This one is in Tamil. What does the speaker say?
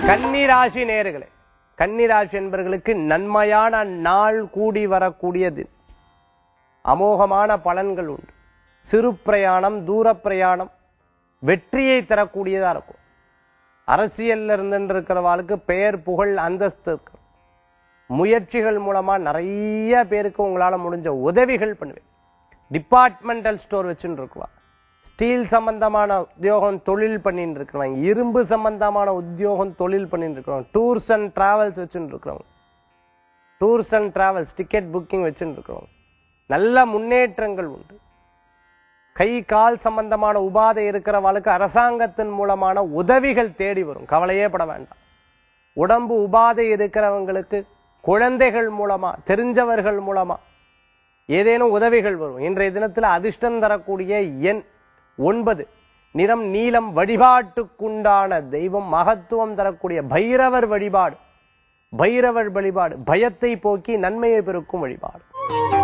கன்னிராசி நேர்களே கன்னிராசி என்பவர்களுக்கு நன்மையான நாள் கூடி வரக்கூடியது அமோகமான பலன்கள் உண்டு சிறு பிரயாணம் தூர பிரயாணம் வெற்றியை தரக்கூடியதா இருக்கும் அரசியல்ல இருந்துட்டு இருக்கிறவாளுக்கு பெயர் புகழ் அந்தஸ்து இருக்கும் முயற்சிகள் மூலமா நிறைய பேருக்கு உங்களால முடிஞ்ச உதவிகள் பண்ணுவேன் டிபார்ட்மெண்டல் ஸ்டோர் வச்சுட்டு இருக்குவா ஸ்டீல் சம்பந்தமான உத்தியோகம் தொழில் பண்ணிட்டு இருக்கிறவங்க இரும்பு சம்பந்தமான உத்தியோகம் தொழில் பண்ணிட்டு இருக்கிறவங்க டூர்ஸ் அண்ட் டிராவல்ஸ் வச்சுட்டு இருக்கிறவங்க tours and travels ticket booking வச்சுட்டு இருக்கிறவங்க நல்ல முன்னேற்றங்கள் உண்டு கை கால் சம்பந்தமான உபாதை இருக்கிறவளுக்கு அரசாங்கத்தின் மூலமான உதவிகள் தேடி வரும் கவலையே பட வேண்டாம் உடம்பு உபாதை இருக்கிறவங்களுக்கு குழந்தைகள் மூலமா தெரிஞ்சவர்கள் மூலமா ஏதேனும் உதவிகள் வரும் இன்றைய தினத்துல அதிர்ஷ்டம் தரக்கூடிய எண் ஒன்பது நிறம் நீலம் வழிபாட்டுக்குண்டான தெய்வம் மகத்துவம் தரக்கூடிய பைரவர் வழிபாடு பைரவர் வழிபாடு பயத்தை போக்கி நன்மையை பெருக்கும் வழிபாடு